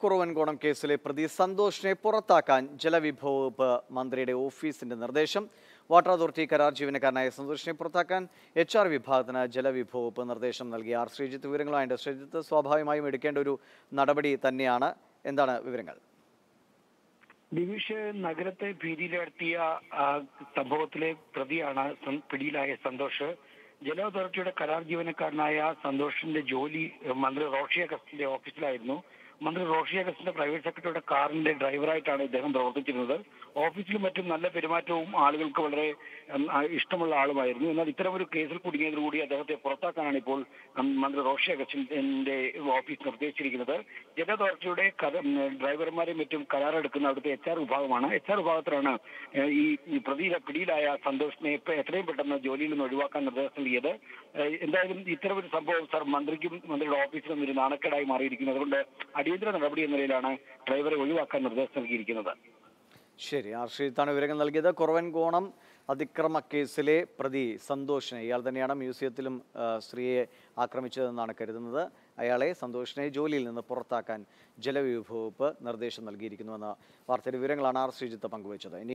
കുറവൻകോണം കേസിലെ പ്രതി സന്തോഷിനെ പുറത്താക്കാൻ ജലവിഭവ വകുപ്പ് മന്ത്രിയുടെ ഓഫീസിന്റെ നിർദ്ദേശം വാട്ടർ അതോറിറ്റി കരാർ ജീവനക്കാരനായ സന്തോഷിനെ പുറത്താക്കാൻ എച്ച് ആർ വിഭാഗത്തിന് ജലവിഭവ വകുപ്പ് നിർദ്ദേശം നൽകി ആർ ശ്രീജിത്ത് വിവരങ്ങളുമായിട്ട് ശ്രീജിത്ത് സ്വാഭാവികമായും എടുക്കേണ്ട ഒരു നടപടി തന്നെയാണ് എന്താണ് വിവരങ്ങൾ ദിവിഷ് നഗരത്തെ ഭീതിയിലാഴ്ത്തിയ ആ, സംഭവത്തിലെ പ്രതിയാണ് സം- പിടിയിലായ സന്തോഷ് ജല അതോറിറ്റിയുടെ കരാർ ജീവനക്കാരനായ സന്തോഷിന്റെ ജോലി ഏഹ്, മന്ത്രി റോഷി അഗസ്റ്റിന്റെ ഓഫീസിലായിരുന്നു മന്ത്രി റോഷി അഗസ്റ്റിന്റെ പ്രൈവറ്റ് സെക്രട്ടറിയുടെ കാറിന്റെ ഡ്രൈവറായിട്ടാണ് ഇദ്ദേഹം പ്രവർത്തിച്ചിരുന്നത് ഓഫീസിലും മറ്റും നല്ല പെരുമാറ്റവും ആളുകൾക്ക് വളരെ ഉം, ആ, ഇഷ്ടമുള്ള ആളുമായിരുന്നു എന്നാൽ ഇത്തരമൊരു കേസിൽ കുടുങ്ങിയതോടുകൂടി അദ്ദേഹത്തെ പുറത്താക്കാനാണ് ഇപ്പോൾ ഉം, മന്ത്രി റോഷി അഗസ്റ്റിന്റെ ഓഫീസ് നിർദ്ദേശിച്ചിരിക്കുന്നത് ജല അതോറിറ്റിയുടെ കര- ഉം, ഡ്രൈവർമാരെയും മറ്റും കരാറെടുക്കുന്ന അവിടുത്തെ എച്ച് ആർ വിഭാഗമാണ് എച്ച് ആർ വിഭാഗത്തിലാണ് ഏഹ്, ഈ ഈ പ്രതിയിലെ പിടിയിലായ സന്തോഷിനെ ഇപ്പൊ എത്രയും പെട്ടെന്ന് ജോലിയിൽ നിന്ന് ഒഴിവാക്കാൻ നിർദ്ദേശം നൽകിയത് ഏഹ്, എന്തായാലും ഇത്തരമൊരു സംഭവം സാർ മന്ത്രിക്കും മന്ത്രിയുടെ ഓഫീസിലും ഒരു നാണക്കേടായി മാറിയിരിക്കുന്നു അതുകൊണ്ട് അടിയന്തര നടപടി എന്ന നിലയിലാണ് ഡ്രൈവറെ ഒഴിവാക്കാൻ നിർദ്ദേശം നൽകിയിരിക്കുന്നത് ശരി ആർ ശ്രീജിത്താണ് വിവരങ്ങൾ നൽകിയത് കുറവൻകോണം അതിക്രമ കേസിലെ പ്രതി സന്തോഷിനെ ഇയാൾ തന്നെയാണ് മ്യൂസിയത്തിലും ആ, സ്ത്രീയെ ആക്രമിച്ചതെന്നാണ് കരുതുന്നത് അയാളെ സന്തോഷിനെ ജോലിയിൽ നിന്ന് പുറത്താക്കാൻ ജലവിഭവ വകുപ്പ് നിർദ്ദേശം നൽകിയിരിക്കുന്നുവെന്ന വാർത്തയുടെ വിവരങ്ങളാണ് ആർ ശ്രീജിത്ത് പങ്കുവച്ചത് ഇനി